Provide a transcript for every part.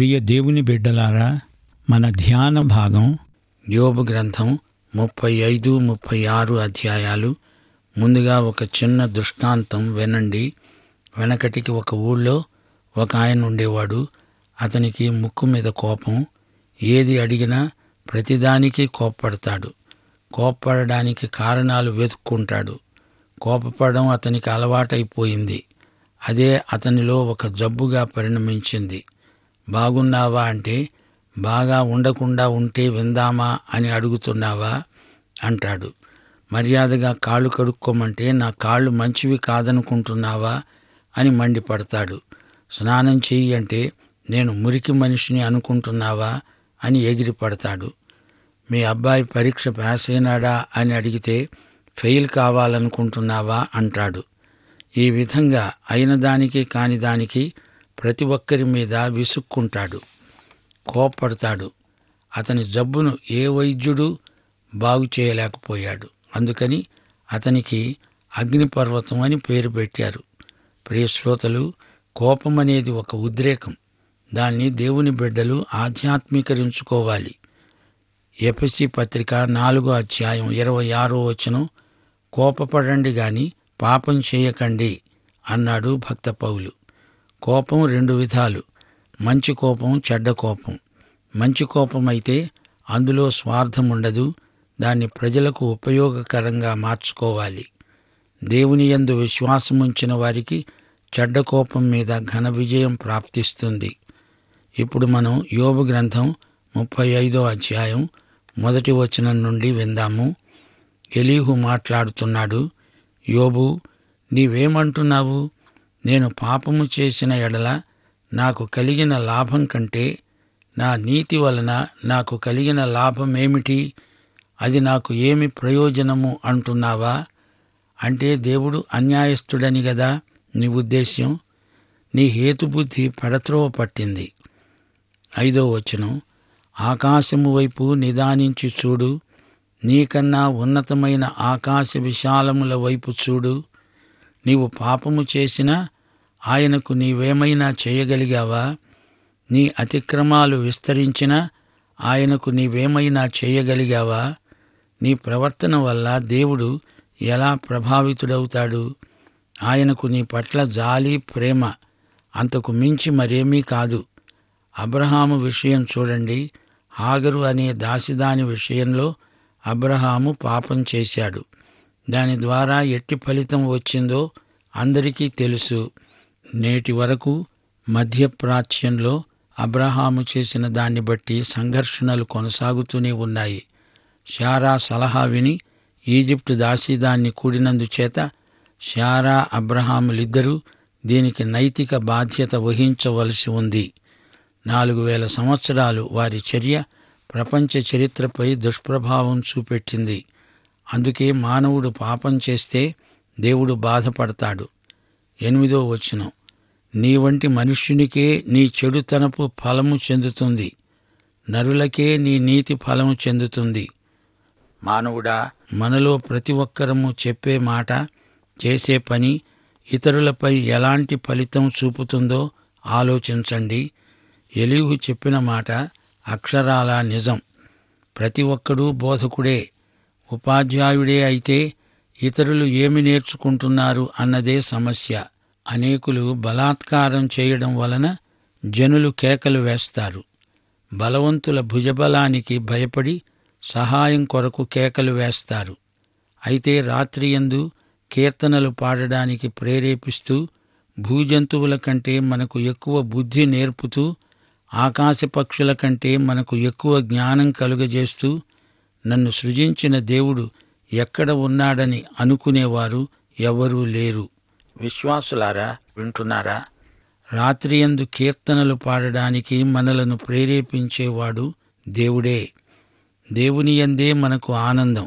ప్రియ దేవుని బిడ్డలారా మన ధ్యాన భాగం యోబు గ్రంథం ముప్పై ఐదు ముప్పై ఆరు అధ్యాయాలు ముందుగా ఒక చిన్న దృష్టాంతం వినండి వెనకటికి ఒక ఊళ్ళో ఒక ఆయన ఉండేవాడు అతనికి ముక్కు మీద కోపం ఏది అడిగినా ప్రతిదానికి కోప్పడతాడు కోప్పడడానికి కారణాలు వెతుక్కుంటాడు కోపపడడం అతనికి అలవాటైపోయింది అదే అతనిలో ఒక జబ్బుగా పరిణమించింది బాగున్నావా అంటే బాగా ఉండకుండా ఉంటే విందామా అని అడుగుతున్నావా అంటాడు మర్యాదగా కాళ్ళు కడుక్కోమంటే నా కాళ్ళు మంచివి కాదనుకుంటున్నావా అని మండిపడతాడు స్నానం చెయ్యి అంటే నేను మురికి మనిషిని అనుకుంటున్నావా అని ఎగిరి పడతాడు మీ అబ్బాయి పరీక్ష పాస్ అయినాడా అని అడిగితే ఫెయిల్ కావాలనుకుంటున్నావా అంటాడు ఈ విధంగా అయిన దానికి కాని దానికి ప్రతి ఒక్కరి మీద విసుక్కుంటాడు కోప్పడతాడు అతని జబ్బును ఏ వైద్యుడు బాగు చేయలేకపోయాడు అందుకని అతనికి అగ్నిపర్వతం అని పేరు పెట్టారు ప్రియ శ్రోతలు కోపం అనేది ఒక ఉద్రేకం దాన్ని దేవుని బిడ్డలు ఆధ్యాత్మీకరించుకోవాలి ఎఫ్ఎస్సి పత్రిక నాలుగో అధ్యాయం ఇరవై ఆరో వచనం కోపపడండి గాని పాపం చేయకండి అన్నాడు భక్త పౌలు కోపం రెండు విధాలు మంచి కోపం చెడ్డ కోపం మంచి కోపం అయితే అందులో స్వార్థం ఉండదు దాన్ని ప్రజలకు ఉపయోగకరంగా మార్చుకోవాలి దేవుని యందు విశ్వాసముంచిన వారికి చెడ్డ కోపం మీద ఘన విజయం ప్రాప్తిస్తుంది ఇప్పుడు మనం యోబు గ్రంథం ముప్పై ఐదో అధ్యాయం మొదటి వచనం నుండి విందాము ఎలీహు మాట్లాడుతున్నాడు యోబు నీవేమంటున్నావు నేను పాపము చేసిన ఎడల నాకు కలిగిన లాభం కంటే నా నీతి వలన నాకు కలిగిన లాభమేమిటి అది నాకు ఏమి ప్రయోజనము అంటున్నావా అంటే దేవుడు అన్యాయస్తుడని గదా నీ ఉద్దేశ్యం నీ హేతుబుద్ధి పడత్రోవ పట్టింది ఐదో వచనం ఆకాశము వైపు నిదానించి చూడు నీకన్నా ఉన్నతమైన ఆకాశ విశాలముల వైపు చూడు నీవు పాపము చేసినా ఆయనకు నీవేమైనా చేయగలిగావా నీ అతిక్రమాలు విస్తరించినా ఆయనకు నీవేమైనా చేయగలిగావా నీ ప్రవర్తన వల్ల దేవుడు ఎలా ప్రభావితుడవుతాడు ఆయనకు నీ పట్ల జాలి ప్రేమ అంతకు మించి మరేమీ కాదు అబ్రహాము విషయం చూడండి హాగరు అనే దాసిదాని విషయంలో అబ్రహాము పాపం చేశాడు దాని ద్వారా ఎట్టి ఫలితం వచ్చిందో అందరికీ తెలుసు నేటి వరకు మధ్యప్రాచ్యంలో అబ్రహాము చేసిన దాన్ని బట్టి సంఘర్షణలు కొనసాగుతూనే ఉన్నాయి శారా సలహా విని ఈజిప్టు దాసీదాన్ని కూడినందుచేత శారా అబ్రహాములిద్దరూ దీనికి నైతిక బాధ్యత వహించవలసి ఉంది నాలుగు వేల సంవత్సరాలు వారి చర్య ప్రపంచ చరిత్రపై దుష్ప్రభావం చూపెట్టింది అందుకే మానవుడు పాపం చేస్తే దేవుడు బాధపడతాడు ఎనిమిదో వచనం నీ వంటి మనుష్యునికే నీ చెడుతనపు ఫలము చెందుతుంది నరులకే నీ నీతి ఫలము చెందుతుంది మానవుడా మనలో ప్రతి ఒక్కరము చెప్పే మాట చేసే పని ఇతరులపై ఎలాంటి ఫలితం చూపుతుందో ఆలోచించండి ఎలీహు చెప్పిన మాట అక్షరాల నిజం ప్రతి ఒక్కడూ బోధకుడే ఉపాధ్యాయుడే అయితే ఇతరులు ఏమి నేర్చుకుంటున్నారు అన్నదే సమస్య అనేకులు బలాత్కారం చేయడం వలన జనులు కేకలు వేస్తారు బలవంతుల భుజబలానికి భయపడి సహాయం కొరకు కేకలు వేస్తారు అయితే రాత్రియందు కీర్తనలు పాడడానికి ప్రేరేపిస్తూ భూజంతువుల కంటే మనకు ఎక్కువ బుద్ధి నేర్పుతూ ఆకాశ పక్షుల కంటే మనకు ఎక్కువ జ్ఞానం కలుగజేస్తూ నన్ను సృజించిన దేవుడు ఎక్కడ ఉన్నాడని అనుకునేవారు ఎవరూ లేరు విశ్వాసులారా వింటున్నారా రాత్రియందు కీర్తనలు పాడడానికి మనలను ప్రేరేపించేవాడు దేవుడే దేవుని యందే మనకు ఆనందం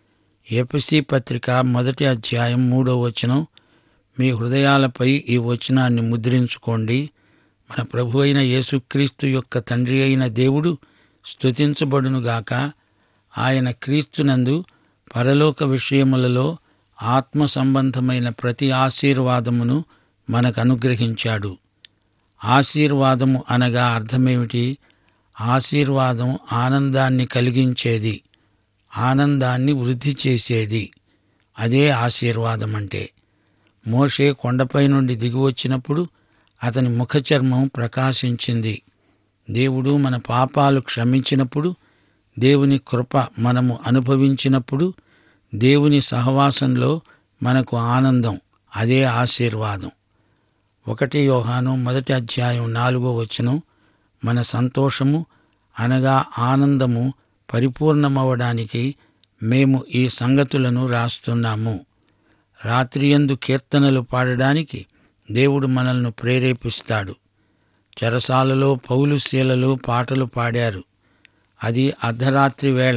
ఏపసి పత్రిక మొదటి అధ్యాయం మూడో వచనం మీ హృదయాలపై ఈ వచనాన్ని ముద్రించుకోండి మన ప్రభు అయిన యేసుక్రీస్తు యొక్క తండ్రి అయిన దేవుడు స్తుతించబడునుగాక ఆయన క్రీస్తునందు పరలోక విషయములలో ఆత్మ సంబంధమైన ప్రతి ఆశీర్వాదమును మనకు అనుగ్రహించాడు ఆశీర్వాదము అనగా అర్థమేమిటి ఆశీర్వాదం ఆనందాన్ని కలిగించేది ఆనందాన్ని వృద్ధి చేసేది అదే ఆశీర్వాదం అంటే మోషే కొండపై నుండి దిగివచ్చినప్పుడు అతని ముఖచర్మం ప్రకాశించింది దేవుడు మన పాపాలు క్షమించినప్పుడు దేవుని కృప మనము అనుభవించినప్పుడు దేవుని సహవాసంలో మనకు ఆనందం అదే ఆశీర్వాదం ఒకటి యోహాను మొదటి అధ్యాయం నాలుగో వచనం మన సంతోషము అనగా ఆనందము పరిపూర్ణమవడానికి మేము ఈ సంగతులను రాస్తున్నాము రాత్రియందు కీర్తనలు పాడడానికి దేవుడు మనల్ని ప్రేరేపిస్తాడు చెరసాలలో పౌలు శీలలు పాటలు పాడారు అది అర్ధరాత్రి వేళ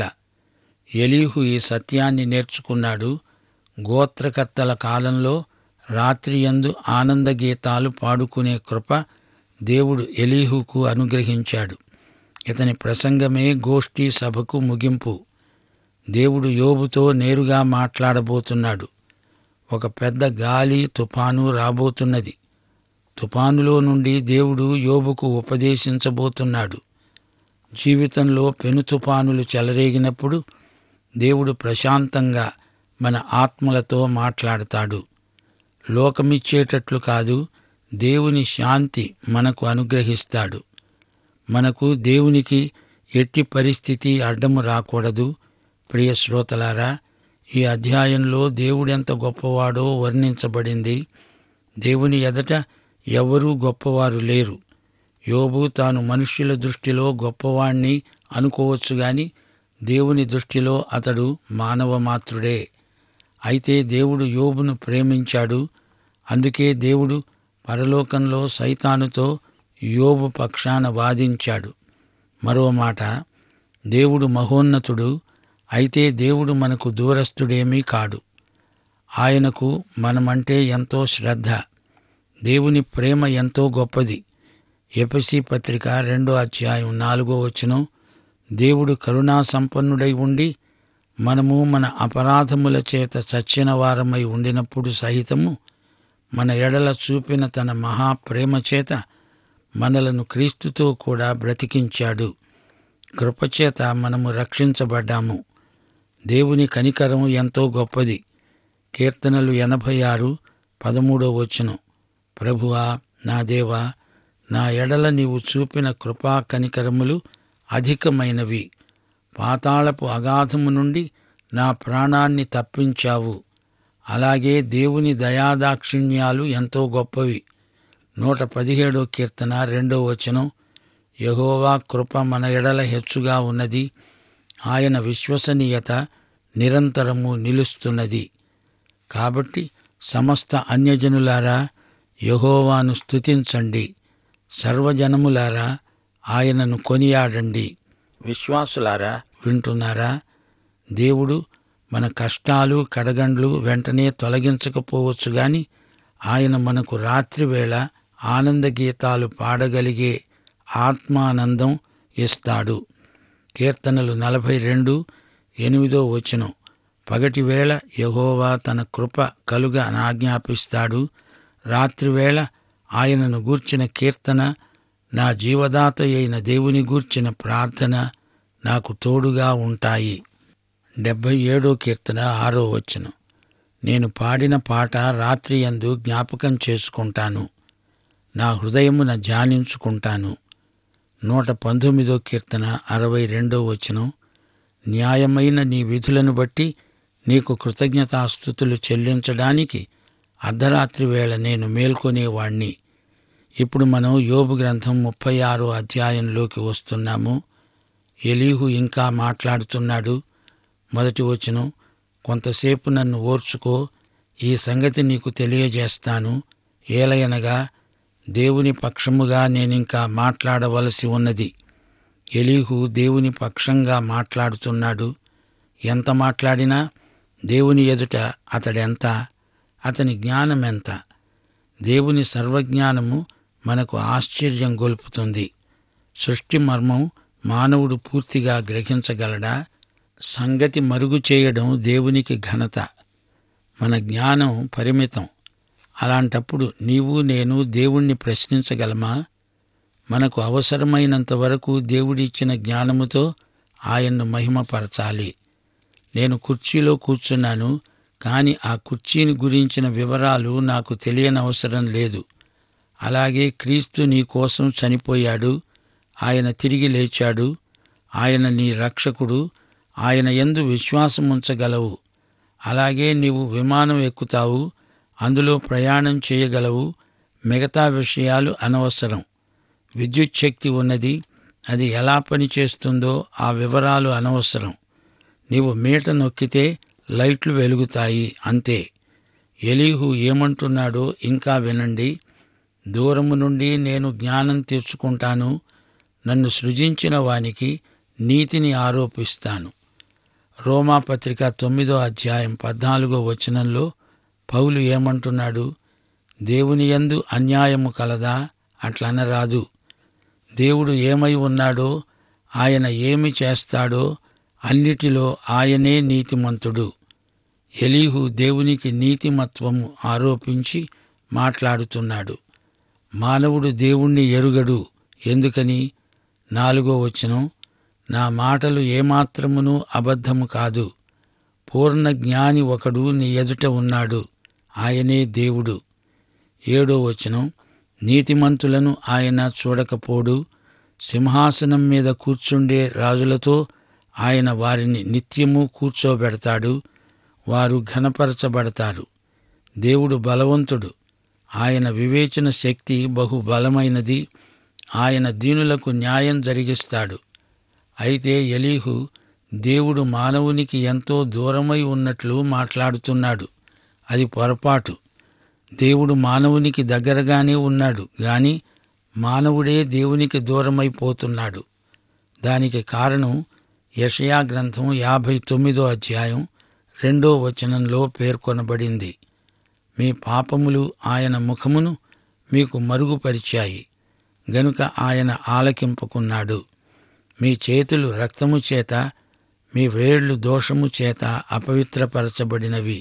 ఎలీహు ఈ సత్యాన్ని నేర్చుకున్నాడు గోత్రకర్తల కాలంలో రాత్రియందు ఆనంద గీతాలు పాడుకునే కృప దేవుడు ఎలీహుకు అనుగ్రహించాడు ఇతని ప్రసంగమే గోష్ఠీ సభకు ముగింపు దేవుడు యోబుతో నేరుగా మాట్లాడబోతున్నాడు ఒక పెద్ద గాలి తుఫాను రాబోతున్నది తుఫానులో నుండి దేవుడు యోబుకు ఉపదేశించబోతున్నాడు జీవితంలో పెను తుఫానులు చెలరేగినప్పుడు దేవుడు ప్రశాంతంగా మన ఆత్మలతో మాట్లాడతాడు లోకమిచ్చేటట్లు కాదు దేవుని శాంతి మనకు అనుగ్రహిస్తాడు మనకు దేవునికి ఎట్టి పరిస్థితి అడ్డము రాకూడదు ప్రియ శ్రోతలారా ఈ అధ్యాయంలో దేవుడెంత గొప్పవాడో వర్ణించబడింది దేవుని ఎదట ఎవరూ గొప్పవారు లేరు యోబు తాను మనుష్యుల దృష్టిలో గొప్పవాణ్ణి అనుకోవచ్చు గాని దేవుని దృష్టిలో అతడు మానవ మాత్రుడే అయితే దేవుడు యోబును ప్రేమించాడు అందుకే దేవుడు పరలోకంలో సైతానుతో యోబు పక్షాన వాదించాడు మరో మాట దేవుడు మహోన్నతుడు అయితే దేవుడు మనకు దూరస్థుడేమీ కాడు ఆయనకు మనమంటే ఎంతో శ్రద్ధ దేవుని ప్రేమ ఎంతో గొప్పది ఎపసి పత్రిక రెండో అధ్యాయం నాలుగో వచనం దేవుడు కరుణా సంపన్నుడై ఉండి మనము మన అపరాధముల చేత చచ్చిన వారమై ఉండినప్పుడు సహితము మన ఎడల చూపిన తన మహాప్రేమ చేత మనలను క్రీస్తుతో కూడా బ్రతికించాడు కృపచేత మనము రక్షించబడ్డాము దేవుని కనికరం ఎంతో గొప్పది కీర్తనలు ఎనభై ఆరు పదమూడో వచనం ప్రభువా నా దేవా నా ఎడల నీవు చూపిన కృపా కనికరములు అధికమైనవి పాతాళపు అగాధము నుండి నా ప్రాణాన్ని తప్పించావు అలాగే దేవుని దయాదాక్షిణ్యాలు ఎంతో గొప్పవి నూట పదిహేడో కీర్తన రెండో వచనం యహోవా కృప మన ఎడల హెచ్చుగా ఉన్నది ఆయన విశ్వసనీయత నిరంతరము నిలుస్తున్నది కాబట్టి సమస్త అన్యజనులారా యహోవాను స్తుతించండి సర్వజనములారా ఆయనను కొనియాడండి విశ్వాసులారా వింటున్నారా దేవుడు మన కష్టాలు కడగండ్లు వెంటనే తొలగించకపోవచ్చు గాని ఆయన మనకు రాత్రివేళ ఆనంద గీతాలు పాడగలిగే ఆత్మానందం ఇస్తాడు కీర్తనలు నలభై రెండు ఎనిమిదో వచనం పగటివేళ యహోవా తన కృప కలుగ ఆజ్ఞాపిస్తాడు రాత్రివేళ ఆయనను గూర్చిన కీర్తన నా జీవదాత అయిన దేవుని గూర్చిన ప్రార్థన నాకు తోడుగా ఉంటాయి డెబ్భై ఏడో కీర్తన ఆరో వచనం నేను పాడిన పాట రాత్రి యందు జ్ఞాపకం చేసుకుంటాను నా హృదయమున ధ్యానించుకుంటాను నూట పంతొమ్మిదో కీర్తన అరవై రెండో వచనం న్యాయమైన నీ విధులను బట్టి నీకు కృతజ్ఞతాస్థుతులు చెల్లించడానికి అర్ధరాత్రి వేళ నేను మేల్కొనేవాణ్ణి ఇప్పుడు మనం యోబు గ్రంథం ముప్పై ఆరో అధ్యాయంలోకి వస్తున్నాము ఎలీహు ఇంకా మాట్లాడుతున్నాడు మొదటి వచనం కొంతసేపు నన్ను ఓర్చుకో ఈ సంగతి నీకు తెలియజేస్తాను ఏలయనగా దేవుని పక్షముగా నేనింకా మాట్లాడవలసి ఉన్నది ఎలీహు దేవుని పక్షంగా మాట్లాడుతున్నాడు ఎంత మాట్లాడినా దేవుని ఎదుట అతడెంత అతని జ్ఞానమెంత దేవుని సర్వజ్ఞానము మనకు ఆశ్చర్యం గొల్పుతుంది సృష్టి మర్మం మానవుడు పూర్తిగా గ్రహించగలడా సంగతి మరుగు చేయడం దేవునికి ఘనత మన జ్ఞానం పరిమితం అలాంటప్పుడు నీవు నేను దేవుణ్ణి ప్రశ్నించగలమా మనకు అవసరమైనంత వరకు దేవుడిచ్చిన జ్ఞానముతో ఆయన్ను మహిమపరచాలి నేను కుర్చీలో కూర్చున్నాను కాని ఆ కుర్చీని గురించిన వివరాలు నాకు తెలియనవసరం లేదు అలాగే క్రీస్తు నీ కోసం చనిపోయాడు ఆయన తిరిగి లేచాడు ఆయన నీ రక్షకుడు ఆయన ఎందు విశ్వాసం ఉంచగలవు అలాగే నీవు విమానం ఎక్కుతావు అందులో ప్రయాణం చేయగలవు మిగతా విషయాలు అనవసరం విద్యుత్ శక్తి ఉన్నది అది ఎలా పనిచేస్తుందో ఆ వివరాలు అనవసరం నీవు మీట నొక్కితే లైట్లు వెలుగుతాయి అంతే ఎలీహు ఏమంటున్నాడో ఇంకా వినండి దూరము నుండి నేను జ్ఞానం తెచ్చుకుంటాను నన్ను సృజించిన వానికి నీతిని ఆరోపిస్తాను రోమాపత్రిక తొమ్మిదో అధ్యాయం పద్నాలుగో వచనంలో పౌలు ఏమంటున్నాడు దేవుని యందు అన్యాయము కలదా అట్లనరాదు దేవుడు ఏమై ఉన్నాడో ఆయన ఏమి చేస్తాడో అన్నిటిలో ఆయనే నీతిమంతుడు ఎలీహు దేవునికి నీతిమత్వము ఆరోపించి మాట్లాడుతున్నాడు మానవుడు దేవుణ్ణి ఎరుగడు ఎందుకని నాలుగో వచనం నా మాటలు ఏమాత్రమును అబద్ధము కాదు పూర్ణ జ్ఞాని ఒకడు నీ ఎదుట ఉన్నాడు ఆయనే దేవుడు ఏడో వచనం నీతిమంతులను ఆయన చూడకపోడు సింహాసనం మీద కూర్చుండే రాజులతో ఆయన వారిని నిత్యము కూర్చోబెడతాడు వారు ఘనపరచబడతారు దేవుడు బలవంతుడు ఆయన వివేచన శక్తి బహు బలమైనది ఆయన దీనులకు న్యాయం జరిగిస్తాడు అయితే ఎలీహు దేవుడు మానవునికి ఎంతో దూరమై ఉన్నట్లు మాట్లాడుతున్నాడు అది పొరపాటు దేవుడు మానవునికి దగ్గరగానే ఉన్నాడు గాని మానవుడే దేవునికి దూరమైపోతున్నాడు దానికి కారణం యషయా గ్రంథం యాభై తొమ్మిదో అధ్యాయం రెండో వచనంలో పేర్కొనబడింది మీ పాపములు ఆయన ముఖమును మీకు మరుగుపరిచాయి గనుక ఆయన ఆలకింపుకున్నాడు మీ చేతులు రక్తము చేత మీ వేళ్లు దోషము చేత అపవిత్రపరచబడినవి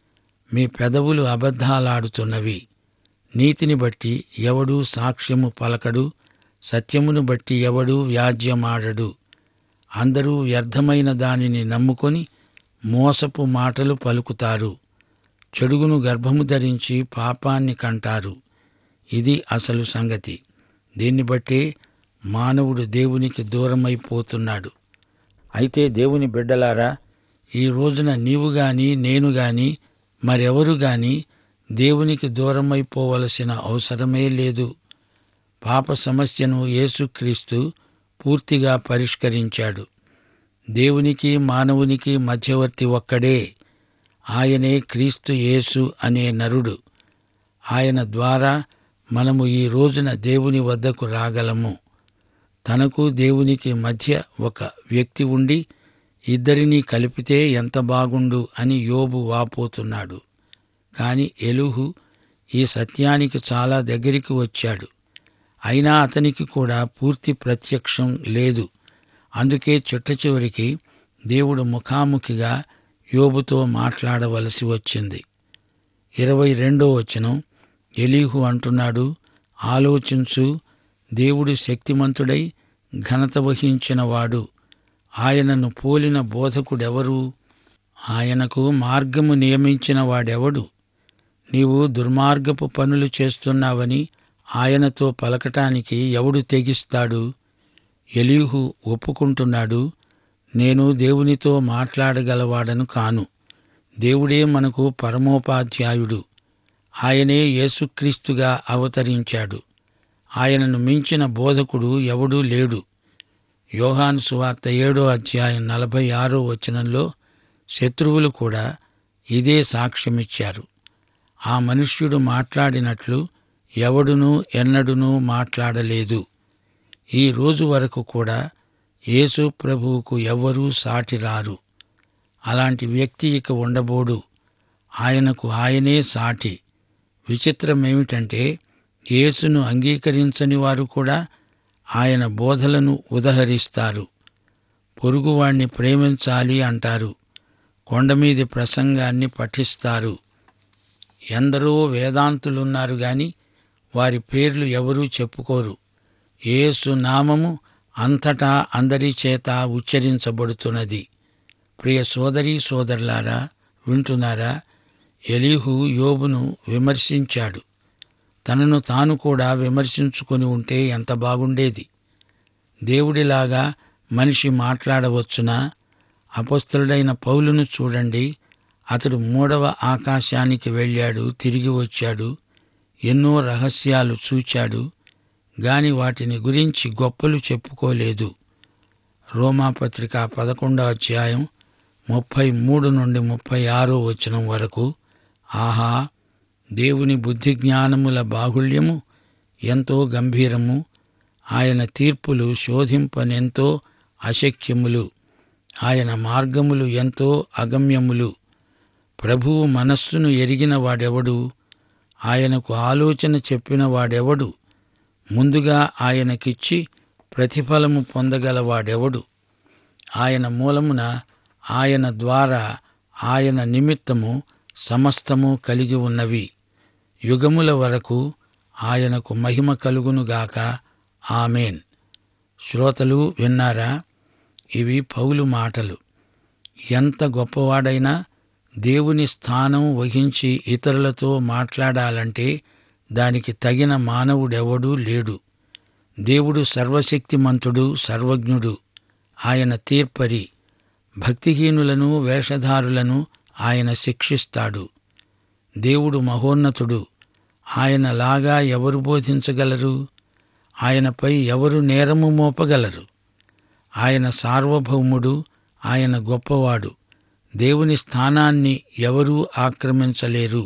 మీ పెదవులు అబద్ధాలాడుతున్నవి నీతిని బట్టి ఎవడూ సాక్ష్యము పలకడు సత్యమును బట్టి ఎవడూ వ్యాజ్యమాడడు అందరూ వ్యర్థమైన దానిని నమ్ముకొని మోసపు మాటలు పలుకుతారు చెడుగును గర్భము ధరించి పాపాన్ని కంటారు ఇది అసలు సంగతి దీన్ని బట్టే మానవుడు దేవునికి దూరమైపోతున్నాడు అయితే దేవుని బిడ్డలారా ఈ రోజున నీవు గాని నేను గాని మరెవరు గాని దేవునికి దూరమైపోవలసిన అవసరమే లేదు పాప సమస్యను యేసుక్రీస్తు పూర్తిగా పరిష్కరించాడు దేవునికి మానవునికి మధ్యవర్తి ఒక్కడే ఆయనే క్రీస్తు యేసు అనే నరుడు ఆయన ద్వారా మనము ఈ రోజున దేవుని వద్దకు రాగలము తనకు దేవునికి మధ్య ఒక వ్యక్తి ఉండి ఇద్దరినీ కలిపితే ఎంత బాగుండు అని యోబు వాపోతున్నాడు కాని ఎలుహు ఈ సత్యానికి చాలా దగ్గరికి వచ్చాడు అయినా అతనికి కూడా పూర్తి ప్రత్యక్షం లేదు అందుకే చిట్ట చివరికి దేవుడు ముఖాముఖిగా యోబుతో మాట్లాడవలసి వచ్చింది ఇరవై రెండో వచనం ఎలీహు అంటున్నాడు ఆలోచించు దేవుడు శక్తిమంతుడై ఘనత వహించినవాడు ఆయనను పోలిన బోధకుడెవరు ఆయనకు మార్గము నియమించిన వాడెవడు నీవు దుర్మార్గపు పనులు చేస్తున్నావని ఆయనతో పలకటానికి ఎవడు తెగిస్తాడు ఎలీహు ఒప్పుకుంటున్నాడు నేను దేవునితో మాట్లాడగలవాడను కాను దేవుడే మనకు పరమోపాధ్యాయుడు ఆయనే యేసుక్రీస్తుగా అవతరించాడు ఆయనను మించిన బోధకుడు ఎవడూ లేడు యోహాను సువార్త ఏడో అధ్యాయం నలభై ఆరో వచనంలో శత్రువులు కూడా ఇదే సాక్ష్యమిచ్చారు ఆ మనుష్యుడు మాట్లాడినట్లు ఎవడునూ ఎన్నడునూ మాట్లాడలేదు ఈ రోజు వరకు కూడా యేసు ప్రభువుకు ఎవ్వరూ సాటి రారు అలాంటి వ్యక్తి ఇక ఉండబోడు ఆయనకు ఆయనే సాటి విచిత్రమేమిటంటే యేసును అంగీకరించని వారు కూడా ఆయన బోధలను ఉదహరిస్తారు పొరుగువాణ్ణి ప్రేమించాలి అంటారు కొండమీది ప్రసంగాన్ని పఠిస్తారు ఎందరో వేదాంతులున్నారు గాని వారి పేర్లు ఎవరూ చెప్పుకోరు యేసు నామము అంతటా అందరి చేత ఉచ్చరించబడుతున్నది ప్రియ సోదరీ సోదరులారా వింటున్నారా ఎలీహు యోబును విమర్శించాడు తనను తాను కూడా విమర్శించుకొని ఉంటే ఎంత బాగుండేది దేవుడిలాగా మనిషి మాట్లాడవచ్చునా అపస్తుడైన పౌలును చూడండి అతడు మూడవ ఆకాశానికి వెళ్ళాడు తిరిగి వచ్చాడు ఎన్నో రహస్యాలు చూచాడు గాని వాటిని గురించి గొప్పలు చెప్పుకోలేదు రోమాపత్రిక పదకొండో అధ్యాయం ముప్పై మూడు నుండి ముప్పై ఆరో వచనం వరకు ఆహా దేవుని బుద్ధి జ్ఞానముల బాహుళ్యము ఎంతో గంభీరము ఆయన తీర్పులు శోధింపనెంతో అశక్యములు ఆయన మార్గములు ఎంతో అగమ్యములు ప్రభువు మనస్సును ఎరిగిన వాడెవడు ఆయనకు ఆలోచన చెప్పిన వాడెవడు ముందుగా ఆయనకిచ్చి ప్రతిఫలము పొందగలవాడెవడు ఆయన మూలమున ఆయన ద్వారా ఆయన నిమిత్తము సమస్తము కలిగి ఉన్నవి యుగముల వరకు ఆయనకు మహిమ కలుగునుగాక ఆమెన్ శ్రోతలు విన్నారా ఇవి పౌలు మాటలు ఎంత గొప్పవాడైనా దేవుని స్థానం వహించి ఇతరులతో మాట్లాడాలంటే దానికి తగిన మానవుడెవడూ లేడు దేవుడు సర్వశక్తిమంతుడు సర్వజ్ఞుడు ఆయన తీర్పరి భక్తిహీనులను వేషధారులను ఆయన శిక్షిస్తాడు దేవుడు మహోన్నతుడు ఆయనలాగా ఎవరు బోధించగలరు ఆయనపై ఎవరు నేరము మోపగలరు ఆయన సార్వభౌముడు ఆయన గొప్పవాడు దేవుని స్థానాన్ని ఎవరూ ఆక్రమించలేరు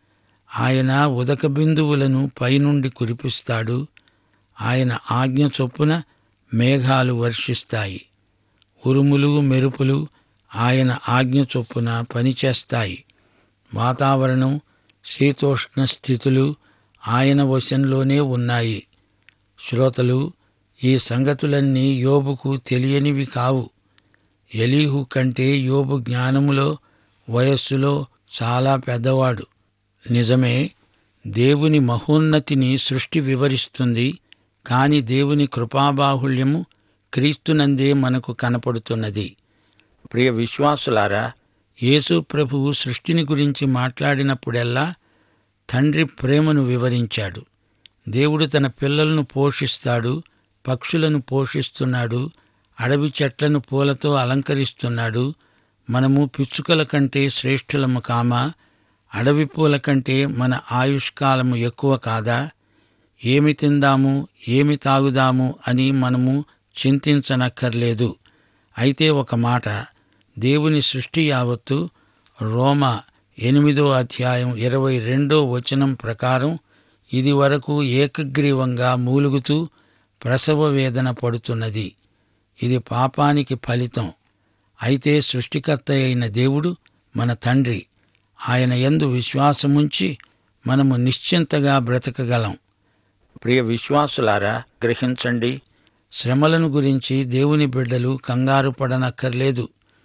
ఆయన ఉదక బిందువులను పైనుండి కురిపిస్తాడు ఆయన ఆజ్ఞ చొప్పున మేఘాలు వర్షిస్తాయి ఉరుములు మెరుపులు ఆయన ఆజ్ఞ చొప్పున పనిచేస్తాయి వాతావరణం శీతోష్ణ స్థితులు ఆయన వశంలోనే ఉన్నాయి శ్రోతలు ఈ సంగతులన్నీ యోబుకు తెలియనివి కావు ఎలీహు కంటే యోబు జ్ఞానములో వయస్సులో చాలా పెద్దవాడు నిజమే దేవుని మహోన్నతిని సృష్టి వివరిస్తుంది కాని దేవుని కృపాబాహుళ్యము క్రీస్తునందే మనకు కనపడుతున్నది ప్రియ విశ్వాసులారా యేసు ప్రభువు సృష్టిని గురించి మాట్లాడినప్పుడెల్లా తండ్రి ప్రేమను వివరించాడు దేవుడు తన పిల్లలను పోషిస్తాడు పక్షులను పోషిస్తున్నాడు అడవి చెట్లను పూలతో అలంకరిస్తున్నాడు మనము పిచ్చుకల కంటే శ్రేష్ఠులము కామా అడవి పూల కంటే మన ఆయుష్కాలము ఎక్కువ కాదా ఏమి తిందాము ఏమి తాగుదాము అని మనము చింతించనక్కర్లేదు అయితే ఒక మాట దేవుని సృష్టి యావత్తు రోమా ఎనిమిదో అధ్యాయం ఇరవై రెండో వచనం ప్రకారం ఇది వరకు ఏకగ్రీవంగా మూలుగుతూ ప్రసవ వేదన పడుతున్నది ఇది పాపానికి ఫలితం అయితే సృష్టికర్త అయిన దేవుడు మన తండ్రి ఆయన యందు విశ్వాసముంచి మనము నిశ్చింతగా బ్రతకగలం ప్రియ విశ్వాసులారా గ్రహించండి శ్రమలను గురించి దేవుని బిడ్డలు కంగారు పడనక్కర్లేదు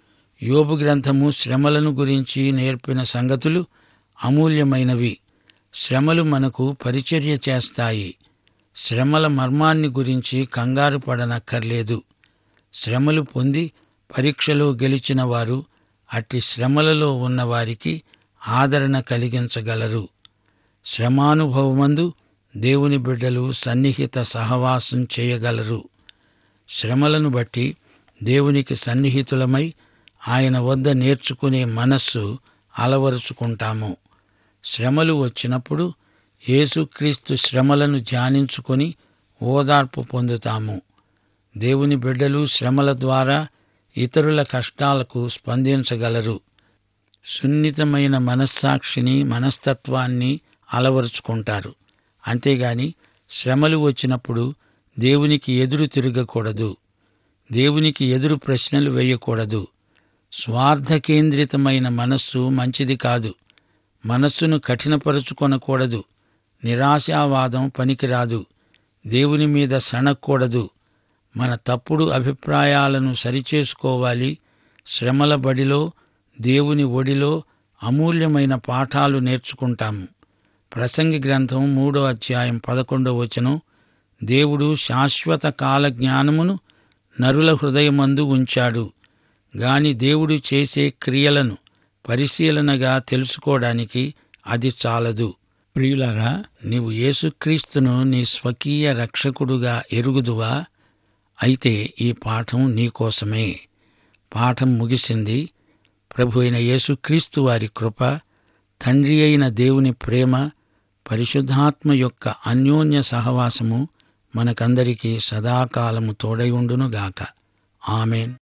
యోబు గ్రంథము శ్రమలను గురించి నేర్పిన సంగతులు అమూల్యమైనవి శ్రమలు మనకు పరిచర్య చేస్తాయి శ్రమల మర్మాన్ని గురించి కంగారు పడనక్కర్లేదు శ్రమలు పొంది పరీక్షలో గెలిచిన వారు అట్టి శ్రమలలో ఉన్నవారికి ఆదరణ కలిగించగలరు శ్రమానుభవమందు దేవుని బిడ్డలు సన్నిహిత సహవాసం చేయగలరు శ్రమలను బట్టి దేవునికి సన్నిహితులమై ఆయన వద్ద నేర్చుకునే మనస్సు అలవరుచుకుంటాము శ్రమలు వచ్చినప్పుడు యేసుక్రీస్తు శ్రమలను ధ్యానించుకొని ఓదార్పు పొందుతాము దేవుని బిడ్డలు శ్రమల ద్వారా ఇతరుల కష్టాలకు స్పందించగలరు సున్నితమైన మనస్సాక్షిని మనస్తత్వాన్ని అలవరుచుకుంటారు అంతేగాని శ్రమలు వచ్చినప్పుడు దేవునికి ఎదురు తిరగకూడదు దేవునికి ఎదురు ప్రశ్నలు వేయకూడదు స్వార్థకేంద్రితమైన మనస్సు మంచిది కాదు మనస్సును కఠినపరుచుకొనకూడదు నిరాశావాదం పనికిరాదు దేవుని మీద సణక్కూడదు మన తప్పుడు అభిప్రాయాలను సరిచేసుకోవాలి శ్రమల బడిలో దేవుని ఒడిలో అమూల్యమైన పాఠాలు నేర్చుకుంటాము ప్రసంగి గ్రంథం మూడో అధ్యాయం పదకొండో వచనం దేవుడు శాశ్వత కాల జ్ఞానమును నరుల హృదయమందు ఉంచాడు గాని దేవుడు చేసే క్రియలను పరిశీలనగా తెలుసుకోవడానికి అది చాలదు ప్రియులారా నీవు యేసుక్రీస్తును నీ స్వకీయ రక్షకుడుగా ఎరుగుదువా అయితే ఈ పాఠం నీకోసమే పాఠం ముగిసింది ప్రభు అయిన యేసుక్రీస్తు వారి కృప తండ్రి అయిన దేవుని ప్రేమ పరిశుద్ధాత్మ యొక్క అన్యోన్య సహవాసము మనకందరికీ సదాకాలము తోడై ఉండునుగాక ఆమెన్